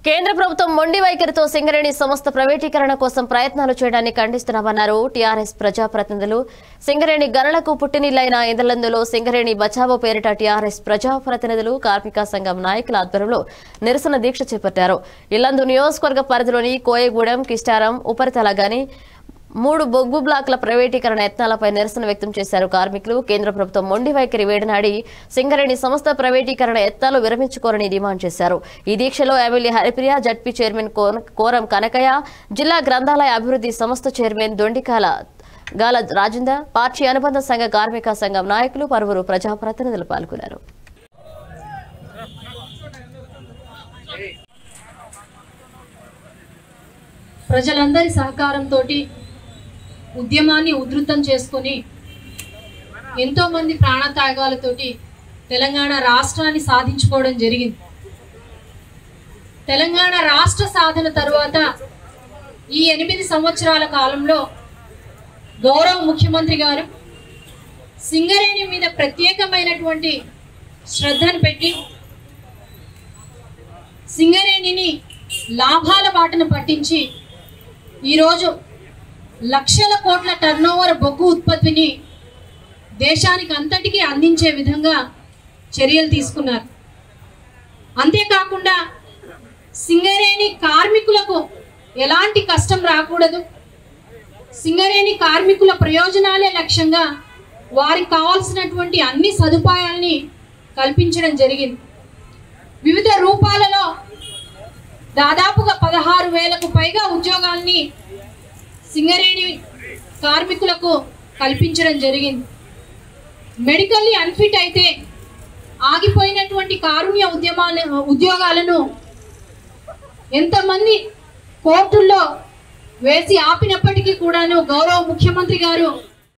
కేంద్ర ప్రభుత్వం మొండి వైఖరితో సింగరేణి సంస్థ ప్రైవేటీకరణ కోసం ప్రయత్నాలు చేయడాన్ని ఖండిస్తున్నామన్నారు టీఆర్ఎస్ ప్రజాప్రతినిధులు సింగరేణి గనులకు పుట్టినిల్లైన ఇందలందులో సింగరేణి బచావో పేరిట టీఆర్ఎస్ ప్రజాప్రతినిధులు కార్మిక సంఘం నాయకుల ఆధ్వర్యంలో నిరసన దీక్ష చేపట్టారు ఇల్లందు నియోజకవర్గ పరిధిలోని కోయగూడెం కిస్టారం ఉపరితల గని మూడు బొగ్గు బ్లాకుల ప్రైవేటీకరణ యత్నాలపై నిరసన వ్యక్తం చేశారు కార్మికులు కేంద్ర ప్రభుత్వం మొండి వైఖరి వేడనాడి సింగరేణి సంస్థ ప్రైవేటీకరణ యత్నాలు విరమించుకోరని డిమాండ్ చేశారు ఈ దీక్షలో ఎమ్మెల్యే హరిప్రియ జడ్పీ చైర్మన్ కోన- కోరం కనకయ్య జిల్లా గ్రంథాలయ అభివృద్ధి సంస్థ చైర్మన్ దొండికాల గాల రాజేందర్ పార్టీ అనుబంధ సంఘ కార్మిక సంఘం నాయకులు పలువురు ప్రజాప్రతినిధులు పాల్గొన్నారు ప్రజలందరి సహకారంతో ఉద్యమాన్ని ఉధృతం చేసుకొని ఎంతోమంది ప్రాణత్యాగాలతోటి తెలంగాణ రాష్ట్రాన్ని సాధించుకోవడం జరిగింది తెలంగాణ రాష్ట్ర సాధన తరువాత ఈ ఎనిమిది సంవత్సరాల కాలంలో గౌరవ ముఖ్యమంత్రి గారు సింగరేణి మీద ప్రత్యేకమైనటువంటి శ్రద్ధను పెట్టి సింగరేణిని లాభాల బాటను పట్టించి ఈరోజు లక్షల కోట్ల టర్నోవర్ బొగ్గు ఉత్పత్తిని దేశానికి అంతటికీ అందించే విధంగా చర్యలు తీసుకున్నారు అంతేకాకుండా సింగరేణి కార్మికులకు ఎలాంటి కష్టం రాకూడదు సింగరేణి కార్మికుల ప్రయోజనాలే లక్ష్యంగా వారికి కావాల్సినటువంటి అన్ని సదుపాయాల్ని కల్పించడం జరిగింది వివిధ రూపాలలో దాదాపుగా పదహారు వేలకు పైగా ఉద్యోగాల్ని సింగరేణి కార్మికులకు కల్పించడం జరిగింది మెడికల్లీ అన్ఫిట్ అయితే ఆగిపోయినటువంటి కారుణ్య ఉద్యమాల ఉద్యోగాలను ఎంతమంది కోర్టుల్లో వేసి ఆపినప్పటికీ కూడాను గౌరవ ముఖ్యమంత్రి గారు